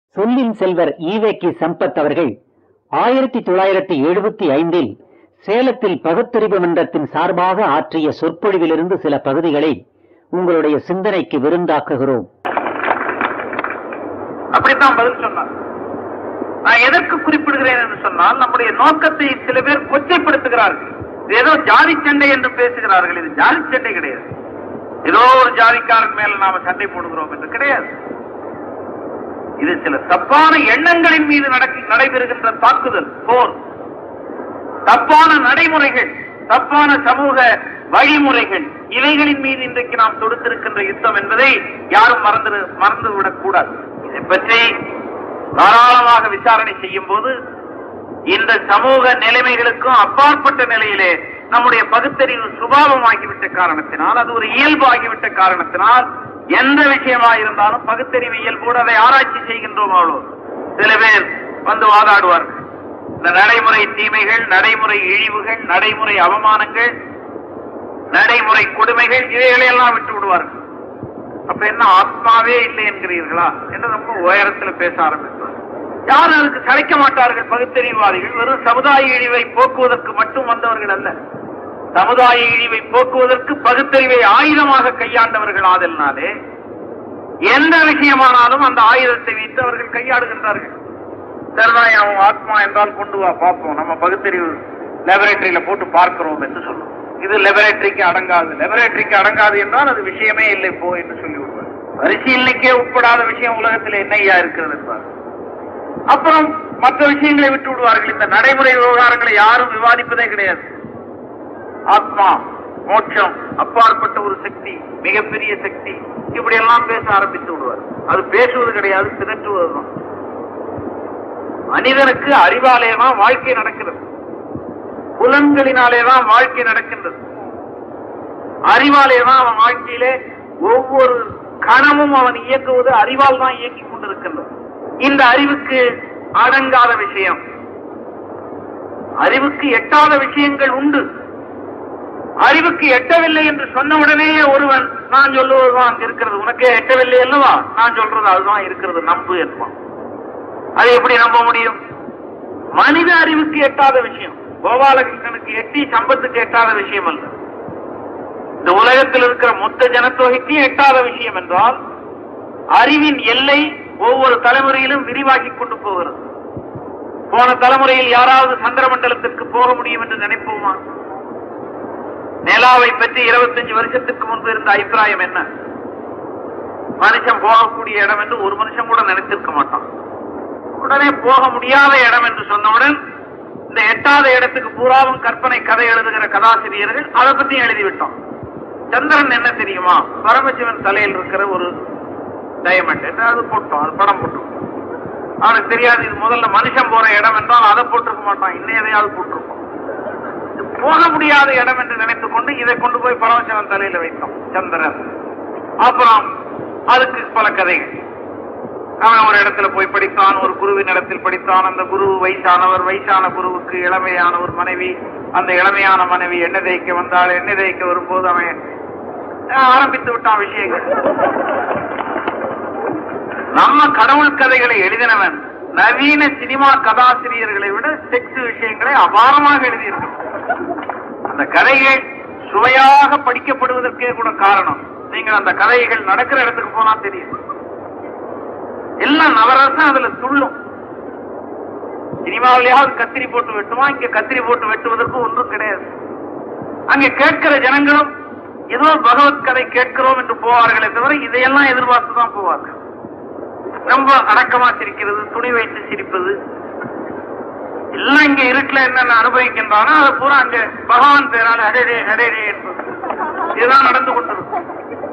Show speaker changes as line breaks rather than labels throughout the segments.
சொல்லின் செல்வர் ஈவேக்கி சம்பத் அவர்கள் ஆயிரத்தி தொள்ளாயிரத்தி எழுபத்தி ஐந்தில் சேலத்தில் பகுத்தறிவு மன்றத்தின் சார்பாக ஆற்றிய சொற்பொழிவிலிருந்து சில பகுதிகளை உங்களுடைய சிந்தனைக்கு விருந்தாக்குகிறோம்
அப்படித்தான் பதில் சொன்னார் நான் எதற்கு குறிப்பிடுகிறேன் என்று சொன்னால் நம்முடைய நோக்கத்தை சில பேர் கொச்சைப்படுத்துகிறார்கள் இது ஏதோ ஜாதி சண்டை என்று பேசுகிறார்கள் இது ஜாதி சண்டை கிடையாது ஏதோ ஒரு ஜாதிக்காரன் மேல நாம சண்டை போடுகிறோம் என்று கிடையாது இது சில தப்பான எண்ணங்களின் மீது நடக்க நடைபெறுகின்ற தாக்குதல் போர் தப்பான நடைமுறைகள் தப்பான சமூக வழிமுறைகள் இவைகளின் மீது இன்றைக்கு நாம் தொடுத்திருக்கின்ற யுத்தம் என்பதை யாரும் மறந்து மறந்துவிடக் கூடாது இதை பற்றி தாராளமாக விசாரணை செய்யும் போது இந்த சமூக நிலைமைகளுக்கும் அப்பாற்பட்ட நிலையிலே நம்முடைய பகுத்தறிவு சுபாவமாகிவிட்ட காரணத்தினால் அது ஒரு இயல்பாகிவிட்ட காரணத்தினால் எந்த விஷயமா இருந்தாலும் பகுத்தறிவு இயல்போடு அதை ஆராய்ச்சி செய்கின்றோம் அவ்வளோ சில பேர் வந்து வாதாடுவார்கள் இந்த நடைமுறை தீமைகள் நடைமுறை இழிவுகள் நடைமுறை அவமானங்கள் நடைமுறை கொடுமைகள் இவைகளையெல்லாம் விட்டு விடுவார்கள் அப்ப என்ன ஆத்மாவே இல்லை என்கிறீர்களா என்று ரொம்ப உயரத்தில் பேச ஆரம்பித்தார் யாரும் அதுக்கு சளைக்க மாட்டார்கள் பகுத்தறிவாதிகள் வெறும் சமுதாய இழிவை போக்குவதற்கு மட்டும் வந்தவர்கள் அல்ல சமுதாய இழிவை போக்குவதற்கு பகுத்தறிவை ஆயுதமாக கையாண்டவர்கள் ஆதலினாலே எந்த விஷயமானாலும் அந்த ஆயுதத்தை வைத்து அவர்கள் கையாடுகின்றார்கள் சரிதான் அவன் ஆத்மா என்றால் கொண்டு வா பார்ப்போம் நம்ம பகுத்தறிவு லெபரேட்டரியில போட்டு பார்க்கிறோம் என்று சொல்லுவோம் இது லெபரேட்டரிக்கு அடங்காது லெபரேட்டரிக்கு அடங்காது என்றால் அது விஷயமே இல்லை போ என்று சொல்லி விடுவார் பரிசீலனைக்கே உட்படாத விஷயம் உலகத்தில் என்னையா இருக்கிறது என்பார் அப்புறம் மற்ற விஷயங்களை விட்டு விடுவார்கள் இந்த நடைமுறை விவகாரங்களை யாரும் விவாதிப்பதே கிடையாது ஆத்மா மோட்சம் அப்பாற்பட்ட ஒரு சக்தி மிகப்பெரிய சக்தி இப்படி எல்லாம் பேச ஆரம்பித்து விடுவார் அது பேசுவது கிடையாது திரட்டுவதுதான் மனிதனுக்கு அறிவாலே தான் வாழ்க்கை நடக்கிறது புலன்களினாலே தான் வாழ்க்கை நடக்கின்றது அறிவாலே தான் அவன் வாழ்க்கையிலே ஒவ்வொரு கணமும் அவன் இயக்குவது அறிவால் தான் இயக்கிக் கொண்டிருக்கின்றது இந்த அறிவுக்கு அடங்காத விஷயம் அறிவுக்கு எட்டாத விஷயங்கள் உண்டு அறிவுக்கு எட்டவில்லை என்று சொன்ன உடனேயே ஒருவன் நான் சொல்லுவதுதான் அங்க இருக்கிறது உனக்கே எட்டவில்லை அல்லவா நான் சொல்றது அதுதான் இருக்கிறது நம்பு என்பான் அதை எப்படி நம்ப முடியும் மனித அறிவுக்கு எட்டாத விஷயம் கோபாலகிருஷ்ணனுக்கு எட்டி சம்பத்துக்கு எட்டாத விஷயம் அல்ல இந்த உலகத்தில் இருக்கிற மொத்த ஜனத்தொகைக்கு எட்டாத விஷயம் என்றால் அறிவின் எல்லை ஒவ்வொரு தலைமுறையிலும் விரிவாக்கிக் கொண்டு போகிறது போன தலைமுறையில் யாராவது சந்திரமண்டலத்திற்கு போக முடியும் என்று நினைப்போமா நிலாவை பற்றி இருபத்தஞ்சு வருஷத்துக்கு முன்பு இருந்த அபிப்பிராயம் என்ன மனுஷன் போகக்கூடிய இடம் என்று ஒரு மனுஷன் கூட நினைத்திருக்க மாட்டான் உடனே போக முடியாத இடம் என்று சொன்னவுடன் இந்த எட்டாத இடத்துக்கு பூராவும் கற்பனை கதை எழுதுகிற கதாசிரியர்கள் அதை பத்தியும் எழுதிவிட்டோம் சந்திரன் என்ன தெரியுமா பரமசிவன் தலையில் இருக்கிற ஒரு டைமண்ட் என்று அது போட்டோம் அது படம் போட்டோம் அவனுக்கு தெரியாது இது முதல்ல மனுஷன் போற இடம் என்றால் அதை போட்டிருக்க மாட்டான் இன்னும் எதையாவது போட்டிருப்போம் இது போக முடியாத இடம் என்று நினைத்துக் கொண்டு இதை கொண்டு போய் பரமசிவன் தலையில வைத்தோம் சந்திரன் அப்புறம் அதுக்கு பல கதைகள் அவன் ஒரு இடத்துல போய் படித்தான் ஒரு குருவின் இடத்தில் படித்தான் அந்த குரு வயசானவர் வயசான குருவுக்கு இளமையான ஒரு மனைவி அந்த இளமையான மனைவி எண்ணெய் தேய்க்க வந்தால் எண்ணெய் தேய்க்க வரும்போது அவன் ஆரம்பித்து விட்டான் விஷயங்கள் நம்ம கடவுள் கதைகளை எழுதினவன் நவீன சினிமா கதாசிரியர்களை விட செக்ஸ் விஷயங்களை அபாரமாக எழுதியிருக்கிறான் அந்த கதைகள் சுவையாக படிக்கப்படுவதற்கே கூட காரணம் நீங்கள் அந்த கதைகள் நடக்கிற இடத்துக்கு போனா தெரியும் எல்லாம் நவரசம் அதுல துள்ளும் சினிமாவிலேயாவது கத்திரி போட்டு வெட்டுவான் இங்க கத்திரி போட்டு வெட்டுவதற்கு ஒன்றும் கிடையாது அங்க கேட்கிற ஜனங்களும் ஏதோ பகவத் கதை கேட்கிறோம் என்று போவார்களே தவிர இதையெல்லாம் எதிர்பார்த்து தான் போவார்கள் ரொம்ப அடக்கமா சிரிக்கிறது துணி வைத்து சிரிப்பது எல்லாம் இங்க இருட்டுல என்னென்ன அனுபவிக்கின்றானோ அதை பூரா அங்க பகவான் பேரால் அடேடே அடேடே என்பது இதுதான் நடந்து கொண்டிருக்கும்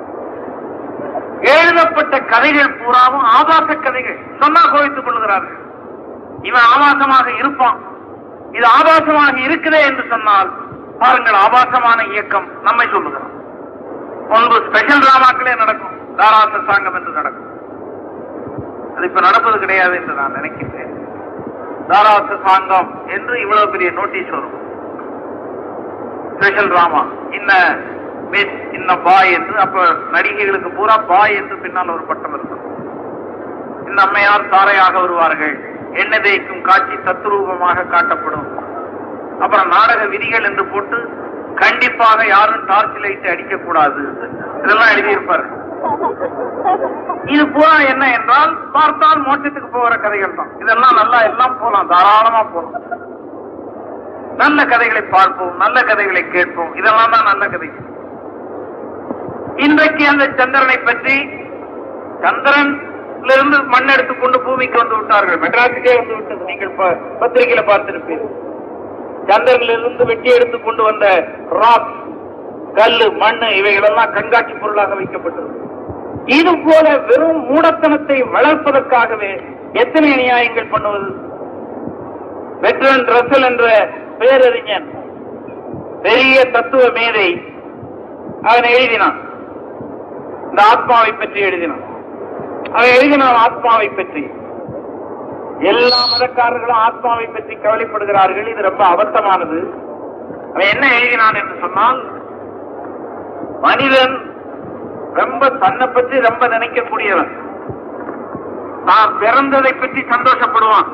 எழுதப்பட்ட கதைகள் பூராவும் ஆபாச கதைகள் சொன்னா கோவித்துக் கொள்கிறார்கள் இவன் ஆபாசமாக இருப்பான் இது ஆபாசமாக இருக்குதே என்று சொன்னால் பாருங்கள் ஆபாசமான இயக்கம் நம்மை சொல்லுகிறோம் முன்பு ஸ்பெஷல் டிராமாக்களே நடக்கும் தாராச சாங்கம் என்று நடக்கும் அது இப்ப நடப்பது கிடையாது என்று நான் நினைக்கின்றேன் தாராச சாங்கம் என்று இவ்வளவு பெரிய நோட்டீஸ் வரும் ஸ்பெஷல் டிராமா இன்ன மிஸ் இன்ன பாய் என்று அப்ப நடிகைகளுக்கு பூரா பாய் என்று பின்னால் ஒரு பட்டம் இருக்கும் இந்த அம்மையார் தாரையாக வருவார்கள் எண்ணெய் தேய்க்கும் காட்சி தத்ரூபமாக காட்டப்படும் அப்புறம் நாடக விதிகள் என்று போட்டு கண்டிப்பாக யாரும் டார்ச் லைட் அடிக்கக்கூடாது இதெல்லாம் எழுதியிருப்பார்கள் இது பூரா என்ன என்றால் பார்த்தால் மோட்சத்துக்கு போகிற கதைகள் தான் இதெல்லாம் நல்லா எல்லாம் போலாம் தாராளமா போலாம் நல்ல கதைகளை பார்ப்போம் நல்ல கதைகளை கேட்போம் இதெல்லாம் தான் நல்ல கதைகள் இன்றைக்கு அந்த சந்திரனை பற்றி சந்திரன் இருந்து மண் எடுத்துக் கொண்டு பூமிக்கு வந்து விட்டார்கள் மெட்ராஸுக்கே வந்து விட்டது நீங்கள் ப- பத்திரிகையில பார்த்திருப்பீர்கள் சந்திரனிலிருந்து வெட்டி எடுத்துக் கொண்டு வந்த ராக் கல்லு மண்ணு இவைகளெல்லாம் கண்காட்சி பொருளாக வைக்கப்பட்டது இது போல வெறும் மூடத்தனத்தை வளர்ப்பதற்காகவே எத்தனை நியாயங்கள் பண்ணுவது வெட்ரன் ரசல் என்ற பேரறிஞன் பெரிய தத்துவ மேதை அவன் எழுதினான் இந்த ஆத்மாவை பற்றி எழுதினான் அவன் எழுதினான் ஆத்மாவை பற்றி எல்லா மதக்காரர்களும் ஆத்மாவை பற்றி கவலைப்படுகிறார்கள் இது ரொம்ப அபத்தமானது அவன் என்ன எழுதினான் என்று சொன்னால் மனிதன் ரொம்ப தன்னை பற்றி ரொம்ப நினைக்கக்கூடியவன் தான் பிறந்ததை பற்றி சந்தோஷப்படுவான்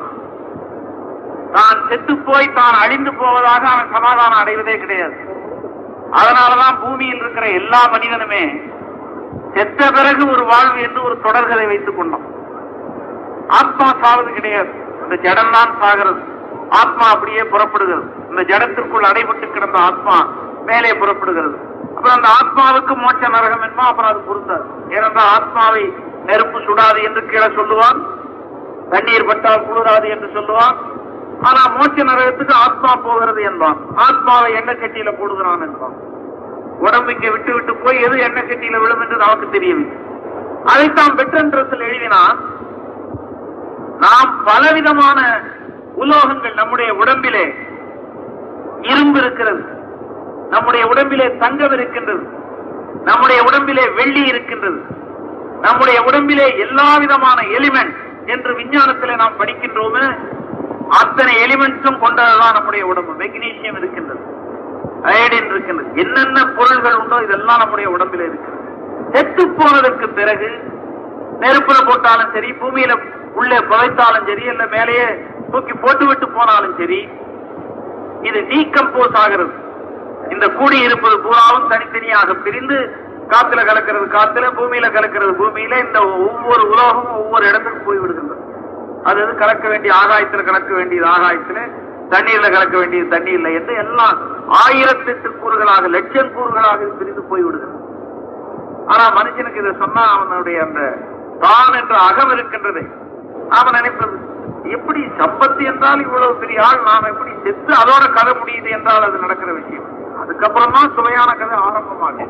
தான் செத்து போய் தான் அழிந்து போவதாக அவன் சமாதானம் அடைவதே கிடையாது அதனாலதான் பூமியில் இருக்கிற எல்லா மனிதனுமே செத்த பிறகு ஒரு வாழ்வு என்று ஒரு தொடர்கதை வைத்துக் கொண்டோம் ஆத்மா சாவது கிடையாது இந்த ஜடம் தான் சாகிறது ஆத்மா அப்படியே புறப்படுகிறது இந்த ஜடத்திற்குள் அடைபட்டு கிடந்த ஆத்மா மேலே புறப்படுகிறது அப்புறம் அந்த ஆத்மாவுக்கு மோட்ச நரகம் என்பா அப்புறம் அது பொருந்தாது ஏனென்றால் ஆத்மாவை நெருப்பு சுடாது என்று கீழே சொல்லுவான் தண்ணீர் பட்டால் குளிராது என்று சொல்லுவான் ஆனா மோட்ச நரகத்துக்கு ஆத்மா போகிறது என்பான் ஆத்மாவை எண்ணெய் சட்டியில போடுகிறான் என்பான் உடம்புக்கு விட்டு விட்டு போய் எது எண்ணெய் சட்டியில விழும் என்று நமக்கு தெரியவில்லை அதைத்தான் பெற்றன்றத்தில் எழுதினான் நாம் பலவிதமான உலோகங்கள் நம்முடைய உடம்பிலே இரும்பு இருக்கிறது நம்முடைய உடம்பிலே தங்கம் இருக்கின்றது நம்முடைய உடம்பிலே வெள்ளி இருக்கின்றது நம்முடைய உடம்பிலே எல்லா விதமான எலிமெண்ட் என்று விஞ்ஞானத்திலே நாம் படிக்கின்றோமே அத்தனை எலிமெண்ட்ஸும் கொண்டதுதான் நம்முடைய உடம்பு மெக்னீசியம் இருக்கின்றது அயடின் இருக்கின்றது என்னென்ன பொருள்கள் உண்டோ இதெல்லாம் நம்முடைய உடம்பிலே இருக்கிறது செத்து போனதற்கு பிறகு நெருப்புல போட்டாலும் சரி பூமியில உள்ளே புதைத்தாலும் சரி இல்ல மேலேயே தூக்கி போட்டு விட்டு போனாலும் சரி இது டீகம்போஸ் ஆகிறது இந்த கூடி இருப்பது பூராவும் தனித்தனியாக பிரிந்து காத்துல கலக்கிறது காத்துல பூமியில கலக்கிறது பூமியில இந்த ஒவ்வொரு உலோகமும் ஒவ்வொரு இடத்துக்கு போய் விடுகின்றது அது அது கலக்க வேண்டிய ஆகாயத்துல கலக்க வேண்டியது ஆகாயத்துல தண்ணீர்ல கலக்க வேண்டியது தண்ணீர்ல என்று எல்லாம் ஆயிரத்தெட்டு கூறுகளாக லட்சம் கூறுகளாக இது பிரிந்து போய் விடுகிறது ஆனா மனுஷனுக்கு இதை சொன்னா அவனுடைய அந்த தான் என்ற அகம் இருக்கின்றது அவன் நினைப்பது எப்படி சம்பத்து என்றால் இவ்வளவு பெரிய ஆள் நாம் எப்படி செத்து அதோட கதை முடியுது என்றால் அது நடக்கிற விஷயம் அதுக்கப்புறம் தான் சுவையான கதை ஆரம்பமாகும்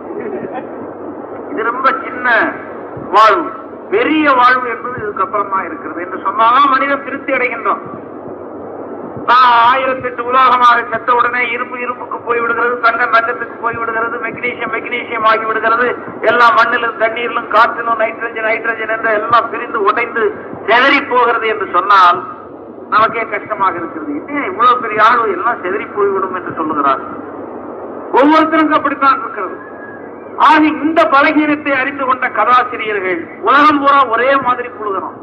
இது ரொம்ப சின்ன வாழ்வு பெரிய வாழ்வு என்பது இதுக்கப்புறம் தான் இருக்கிறது என்று சொன்னாதான் மனிதன் திருப்தி அடைகின்றான் நான் ஆயிரத்தி எட்டு உலோகமாக செத்த உடனே இரும்பு இரும்புக்கு போய் விடுகிறது தங்கம் தங்கத்துக்கு போய் விடுகிறது மெக்னீசியம் மெக்னீசியம் ஆகி விடுகிறது எல்லாம் மண்ணிலும் தண்ணீரிலும் காற்றிலும் நைட்ரஜன் நைட்ரஜன் என்ற எல்லாம் பிரிந்து உடைந்து செதறி போகிறது என்று சொன்னால் நமக்கே கஷ்டமாக இருக்கிறது என்ன இவ்வளவு பெரிய ஆளு எல்லாம் செதறி போய்விடும் என்று சொல்லுகிறார் ஒவ்வொருத்தருக்கும் அப்படித்தான் இருக்கிறது ஆக இந்த பலகீனத்தை அறிந்து கொண்ட கதாசிரியர்கள் உலகம் பூரா ஒரே மாதிரி புழுகிறோம்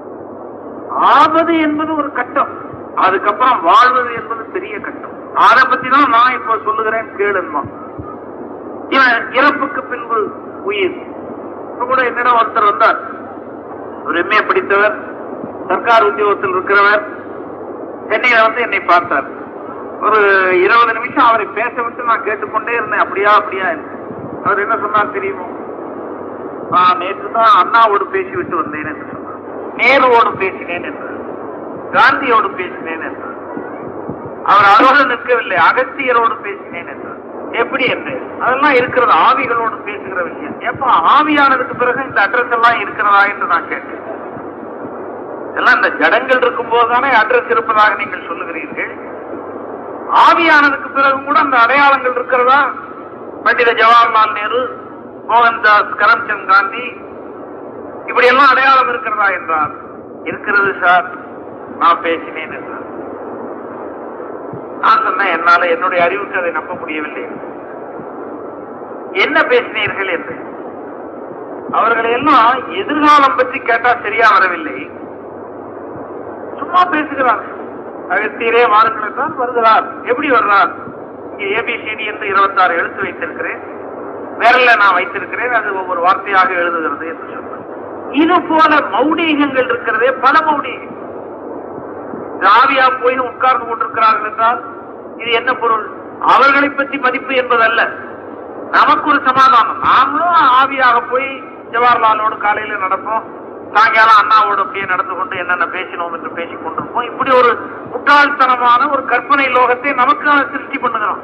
ஆபது என்பது ஒரு கட்டம் அதுக்கப்புறம் வாழ்வது என்பது பெரிய கட்டம் அதை பத்தி தான் நான் இப்ப சொல்லுகிறேன் கேளுமா இவன் இறப்புக்கு பின்பு உயிர் இப்ப கூட என்னிடம் ஒருத்தர் வந்தார் ஒரு எம்ஏ படித்தவர் சர்க்கார் உத்தியோகத்தில் இருக்கிறவர் சென்னையில வந்து என்னை பார்த்தார் ஒரு இருபது நிமிஷம் அவரை பேச விட்டு நான் கேட்டுக்கொண்டே இருந்தேன் அப்படியா அப்படியா என்று. அவர் என்ன சொன்னார் தெரியுமோ நான் நேற்று தான் அண்ணாவோடு பேசிவிட்டு வந்தேன் என்று சொன்னார் நேருவோடு பேசினேன் என்றார் காந்தியோடு பேசினேன் என்றார் அவர் அதோடு நிற்கவில்லை அகத்தியரோடு பேசினேன் என்றார் எப்படி என்று அதெல்லாம் இருக்கிறது ஆவிகளோடு பேசுகிற விஷயம் எப்ப ஆவியானதுக்கு பிறகு இந்த அட்ரஸ் எல்லாம் இருக்கிறதா என்று நான் கேட்டேன் எல்லாம் இந்த ஜடங்கள் இருக்கும் போதுதானே அட்ரஸ் இருப்பதாக நீங்கள் சொல்லுகிறீர்கள் ஆவியானதுக்கு பிறகு கூட அந்த அடையாளங்கள் இருக்கிறதா பண்டித ஜவஹர்லால் நேரு மோகன்தாஸ் கரம்சந்த் காந்தி இப்படி எல்லாம் அடையாளம் இருக்கிறதா என்றார் இருக்கிறது சார் நான் பேசினேன் என்றார் நான் சொன்னேன் என்னால என்னுடைய அறிவுக்கு அதை நம்ப முடியவில்லை என்ன பேசினீர்கள் என்று அவர்களை எல்லாம் எதிர்காலம் பற்றி கேட்டா சரியா வரவில்லை சும்மா பேசுகிறார் அகத்தியரே வாருங்கள் என்றால் வருகிறார் எப்படி வர்றார் இங்கே ஏபிசிடி என்று இருபத்தாறு எழுத்து வைத்திருக்கிறேன் விரல்ல நான் வைத்திருக்கிறேன் அது ஒவ்வொரு வார்த்தையாக எழுதுகிறது என்று சொன்னார் இது போல மௌடீகங்கள் இருக்கிறதே பல மௌடீகம் ராவியா போய் உட்கார்ந்து கொண்டிருக்கிறார்கள் என்றால் இது என்ன பொருள் அவர்களை பற்றி மதிப்பு என்பதல்ல நமக்கு ஒரு சமாதானம் நாமளும் ஆவியாக போய் ஜவஹர்லாலோடு காலையில நடப்போம் சாயங்காலம் அண்ணாவோடு அப்படியே நடந்து கொண்டு என்னென்ன பேசினோம் என்று பேசிக் கொண்டிருப்போம் இப்படி ஒரு முட்டாள்தனமான ஒரு கற்பனை லோகத்தை நமக்கு சிருஷ்டி பண்ணுகிறோம்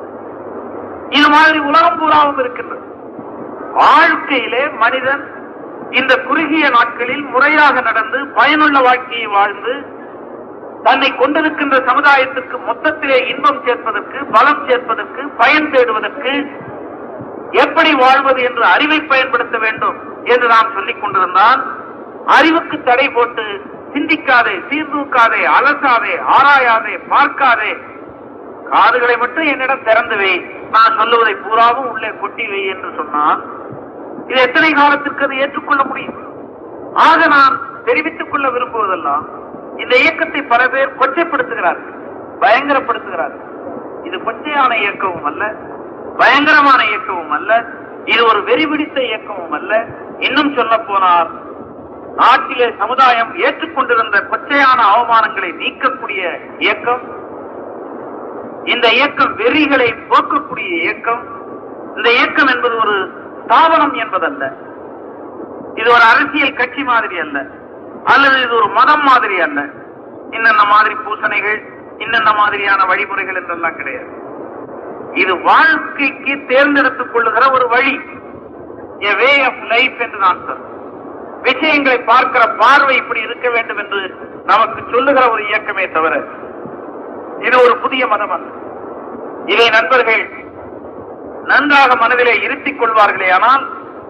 இது மாதிரி உலகம் பூராவும் இருக்கின்றது வாழ்க்கையிலே மனிதன் இந்த குறுகிய நாட்களில் முறையாக நடந்து பயனுள்ள வாழ்க்கையை வாழ்ந்து தன்னை கொண்டிருக்கின்ற சமுதாயத்துக்கு மொத்தத்திலே இன்பம் சேர்ப்பதற்கு பலம் சேர்ப்பதற்கு பயன் தேடுவதற்கு எப்படி வாழ்வது என்று அறிவை பயன்படுத்த வேண்டும் என்று நாம் சொல்லிக் கொண்டிருந்தால் அறிவுக்கு தடை போட்டு சிந்திக்காதே சீர்தூக்காதே அலசாதே ஆராயாதே பார்க்காதே காதுகளை மட்டும் என்னிடம் திறந்து வை நான் சொல்லுவதை பூராவும் உள்ளே கொட்டி வை என்று சொன்னால் இது எத்தனை காலத்திற்கு அதை ஏற்றுக்கொள்ள முடியும் ஆக நான் தெரிவித்துக் கொள்ள விரும்புவதெல்லாம் இந்த இயக்கத்தை பல பேர் கொச்சைப்படுத்துகிறார்கள் பயங்கரப்படுத்துகிறார்கள் இது கொச்சையான இயக்கமும் அல்ல பயங்கரமான இயக்கமும் அல்ல இது ஒரு வெறி பிடித்த இயக்கமும் அல்ல இன்னும் சொல்ல போனால் நாட்டிலே சமுதாயம் ஏற்றுக்கொண்டிருந்த கொச்சையான அவமானங்களை நீக்கக்கூடிய இயக்கம் இந்த இயக்கம் வெறிகளை போக்கக்கூடிய இயக்கம் இந்த இயக்கம் என்பது ஒரு ஸ்தாபனம் என்பதல்ல இது ஒரு அரசியல் கட்சி மாதிரி அல்ல அல்லது இது ஒரு மதம் மாதிரி அல்ல இன்னென்ன மாதிரி பூசணைகள் இன்னென்ன மாதிரியான வழிமுறைகள் என்றெல்லாம் கிடையாது இது வாழ்க்கைக்கு தேர்ந்தெடுத்துக் கொள்ளுகிற ஒரு வழி a வே ஆஃப் லைஃப் என்று நான் சொல்றேன் விஷயங்களை பார்க்கிற பார்வை இப்படி இருக்க வேண்டும் என்று நமக்கு சொல்லுகிற ஒரு இயக்கமே தவிர இது ஒரு புதிய மதம் அல்ல இதை நண்பர்கள் நன்றாக மனதிலே இருத்திக் கொள்வார்களே ஆனால்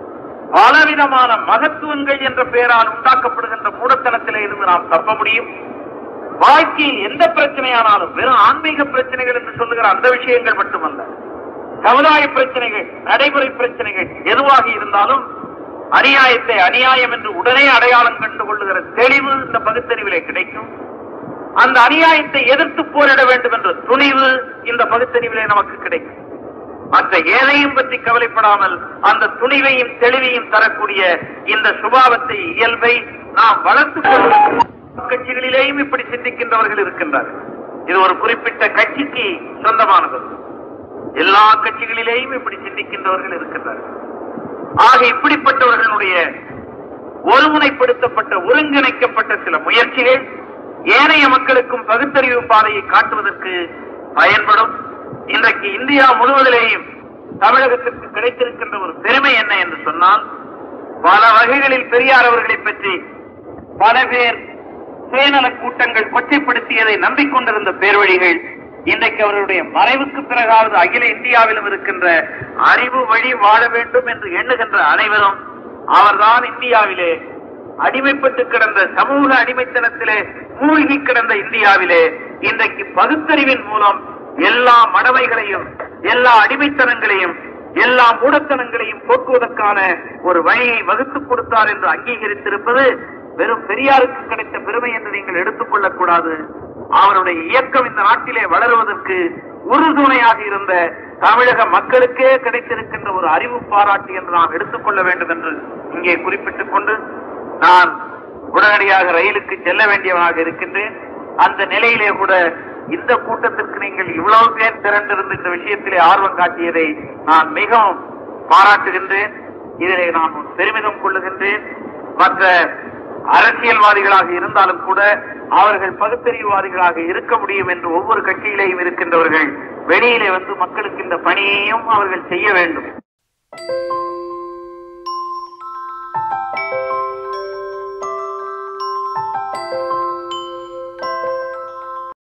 பலவிதமான மகத்துவங்கள் என்ற பெயரால் உண்டாக்கப்படுகின்ற மூடத்தனத்திலே இருந்து நாம் தப்ப முடியும் வாழ்க்கையில் எந்த பிரச்சனையானாலும் வெறும் ஆன்மீக பிரச்சனைகள் என்று சொல்லுகிற அந்த விஷயங்கள் மட்டுமல்ல சமுதாய பிரச்சனைகள் நடைமுறை பிரச்சனைகள் எதுவாக இருந்தாலும் அநியாயத்தை அநியாயம் என்று உடனே அடையாளம் கண்டு கொள்ளுகிற தெளிவு இந்த பகுத்தறிவிலே கிடைக்கும் அந்த அநியாயத்தை எதிர்த்து போரிட வேண்டும் என்ற துணிவு இந்த பகுத்தறிவிலே நமக்கு கிடைக்கும் மற்ற எதையும் பற்றி கவலைப்படாமல் அந்த துணிவையும் தெளிவையும் தரக்கூடிய இந்த சுபாவத்தை இயல்பை நாம் வளர்த்துக் கொள்ளும் கட்சிகளிலேயும் இப்படி சிந்திக்கின்றவர்கள் இருக்கின்றார்கள் இது ஒரு குறிப்பிட்ட கட்சிக்கு சொந்தமானது எல்லா கட்சிகளிலேயும் இப்படி சிந்திக்கின்றவர்கள் இருக்கின்றார்கள் ஆக இப்படிப்பட்டவர்களுடைய ஒருமுனைப்படுத்தப்பட்ட ஒருங்கிணைக்கப்பட்ட சில முயற்சிகள் ஏனைய மக்களுக்கும் பகுத்தறிவு பாதையை காட்டுவதற்கு பயன்படும் இன்றைக்கு இந்தியா முழுவதிலேயும் தமிழகத்திற்கு கிடைத்திருக்கின்ற ஒரு பெருமை என்ன என்று சொன்னால் பல வகைகளில் பெரியார் அவர்களை பற்றி பல பேர் சுயநல கூட்டங்கள் கொச்சைப்படுத்தியதை நம்பிக்கொண்டிருந்த பேர்வழிகள் இன்றைக்கு அவர்களுடைய மறைவுக்கு பிறகாவது அகில இந்தியாவிலும் இருக்கின்ற அறிவு வழி வாழ வேண்டும் என்று எண்ணுகின்ற அனைவரும் அவர்தான் இந்தியாவிலே அடிமைப்பட்டு கிடந்த சமூக அடிமைத்தனத்திலே மூழ்கி கிடந்த இந்தியாவிலே இன்றைக்கு பகுத்தறிவின் மூலம் எல்லா மடமைகளையும் எல்லா அடிமைத்தனங்களையும் எல்லா மூடத்தனங்களையும் போக்குவதற்கான ஒரு வழியை வகுத்துக் கொடுத்தார் என்று அங்கீகரித்திருப்பது வெறும் பெரியாருக்கு கிடைத்த பெருமை என்று நீங்கள் எடுத்துக்கொள்ளக் கூடாது அவருடைய இயக்கம் இந்த நாட்டிலே வளருவதற்கு உறுதுணையாக இருந்த தமிழக மக்களுக்கே கிடைத்திருக்கின்ற ஒரு அறிவு பாராட்டு என்று நாம் எடுத்துக்கொள்ள வேண்டும் என்று இங்கே குறிப்பிட்டுக் கொண்டு நான் உடனடியாக ரயிலுக்கு செல்ல வேண்டியவனாக இருக்கின்றேன் அந்த நிலையிலே கூட இந்த கூட்டத்திற்கு நீங்கள் இவ்வளவு பேர் திரண்டிருந்த இந்த விஷயத்திலே ஆர்வம் காட்டியதை நான் மிகவும் பாராட்டுகின்றேன் இதிலே நான் பெருமிதம் கொள்ளுகின்றேன் மற்ற அரசியல்வாதிகளாக இருந்தாலும் கூட அவர்கள் பகுத்தறிவுவாதிகளாக இருக்க முடியும் என்று ஒவ்வொரு கட்சியிலேயும் இருக்கின்றவர்கள் வெளியிலே வந்து மக்களுக்கு இந்த பணியையும் அவர்கள் செய்ய வேண்டும்